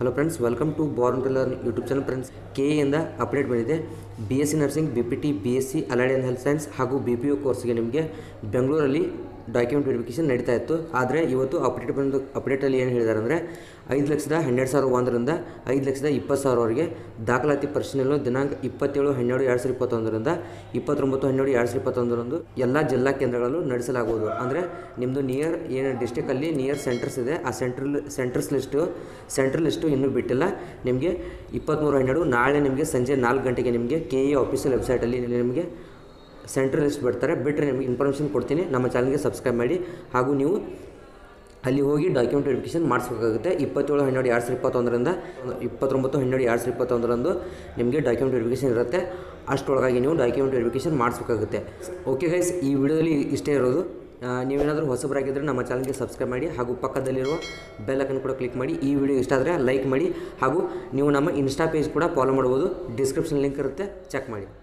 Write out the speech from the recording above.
hello friends welcome to born learn YouTube channel friends ಕೆ ಇಂದ update ಬಂದಿದೆ B S C nursing B P T B S C allied and health science ಹಾಗೂ B P U ಕೋರ್ಸ್ಗೆ ನಿಮಗೆ ಬೆಂಗಳೂರಲ್ಲಿ document verification ನಡೀತಾ ಇತ್ತು ಆದರೆ ಇವತ್ತು ಅಪ್ಡೇಟ್ ಬಂದು ಅಪ್ಡೇಟಲ್ಲಿ ಏನು ಹೇಳಿದ್ದಾರೆ ಅಂದರೆ ಐದು ಲಕ್ಷದ ಹನ್ನೆರಡು ಸಾವಿರ ಒಂದರಿಂದ ಐದು ಲಕ್ಷದ ಇಪ್ಪತ್ತು ಸಾವಿರವರೆಗೆ ದಾಖಲಾತಿ ಪರಿಶೀಲನೆ ದಿನಾಂಕ ಇಪ್ಪತ್ತೇಳು ಹನ್ನೆರಡು ಎರಡು ಸಾವಿರದ ಇಪ್ಪತ್ತೊಂದರಿಂದ ಇಪ್ಪತ್ತೊಂಬತ್ತು ಹನ್ನೆರಡು ಎರಡು ಸಾವಿರದ ಇಪ್ಪತ್ತೊಂದರಂದು ಎಲ್ಲ ಜಿಲ್ಲಾ ಕೇಂದ್ರಗಳಲ್ಲೂ ನಡೆಸಲಾಗುವುದು ಅಂದರೆ ನಿಮ್ಮದು ನಿಯರ್ ಏನು ಡಿಸ್ಟಿಕಲ್ಲಿ ನಿಯರ್ ಸೆಂಟರ್ಸ್ ಇದೆ ಆ central centres list central list ಇನ್ನೂ ಬಿಟ್ಟಿಲ್ಲ ನಿಮಗೆ ಇಪ್ಪತ್ತ್ಮೂರು ಹನ್ನೆರಡು ನಾಳೆ ನಿಮಗೆ ಸಂಜೆ ನಾಲ್ಕು ಗಂಟೆಗೆ ನಿಮಗೆ ಕೆ ಎ ಆಫೀಷಿಯಲ್ ವೆಬ್ಸೈಟಲ್ಲಿ ನಿಮಗೆ ಸೆಂಟ್ರಲ್ ಲಿಸ್ಟ್ ಬಿಡ್ತಾರೆ ಬಿಟ್ಟರೆ ನಿಮಗೆ ಇನ್ಫಾರ್ಮೇಷನ್ ಕೊಡ್ತೀನಿ ನಮ್ಮ ಚಾನಲ್ಗೆ ಸಬ್ಸ್ಕ್ರೈಬ್ ಮಾಡಿ ಹಾಗೂ ನೀವು ಅಲ್ಲಿ ಹೋಗಿ ಡಾಕ್ಯುಮೆಂಟ್ ವೆರಿಫಿಕೇಷನ್ ಮಾಡಿಸ್ಬೇಕಾಗುತ್ತೆ ಇಪ್ಪತ್ತೇಳು ಹನ್ನೆರಡು ಎರಡು ಸಾವಿರದ ಇಪ್ಪತ್ತೊಂದರಿಂದ ಇಪ್ಪತ್ತೊಂಬತ್ತು ಹನ್ನೆರಡು ಎರಡು ಸಾವಿರದ ಇಪ್ಪತ್ತೊಂದರಂದು ನಿಮಗೆ ಡಾಕ್ಯುಮೆಂಟ್ ವೆರಿಫಿಕೇಷನ್ ಇರುತ್ತೆ ಅಷ್ಟರೊಳಗಾಗಿ ನೀವು ಡಾಕ್ಯುಮೆಂಟ್ ವೆರಿಫಿಕೇಷನ್ ಮಾಡಿಸ್ಬೇಕಾಗುತ್ತೆ ಓಕೆ ಗೈಸ್ ಈ ವಿಡಿಯೋದಲ್ಲಿ ಇಷ್ಟೇ ಇರೋದು ಆ, ನೀವೇನಾದರೂ ಹೊಸಬರಾಗಿದ್ದರೆ ನಮ್ಮ ಚಾನಲ್ಗೆ ಸಬ್ಸ್ಕ್ರೈಬ್ ಮಾಡಿ ಹಾಗೂ ಪಕ್ಕದಲ್ಲಿರುವ ಬೆಲ್ ಐಕನ್ ಕೂಡ ಕ್ಲಿಕ್ ಮಾಡಿ ಈ ವಿಡಿಯೋ ಇಷ್ಟ ಆದರೆ ಲೈಕ್ ಮಾಡಿ ಹಾಗೂ ನೀವು ನಮ್ಮ ಇನ್ಸ್ಟಾ ಪೇಜ್ ಕೂಡ ಫಾಲೋ ಮಾಡ್ಬೋದು ಡಿಸ್ಕ್ರಿಪ್ಷನ್ ಲಿಂಕ್ ಇರುತ್ತೆ ಚೆಕ್ ಮಾಡಿ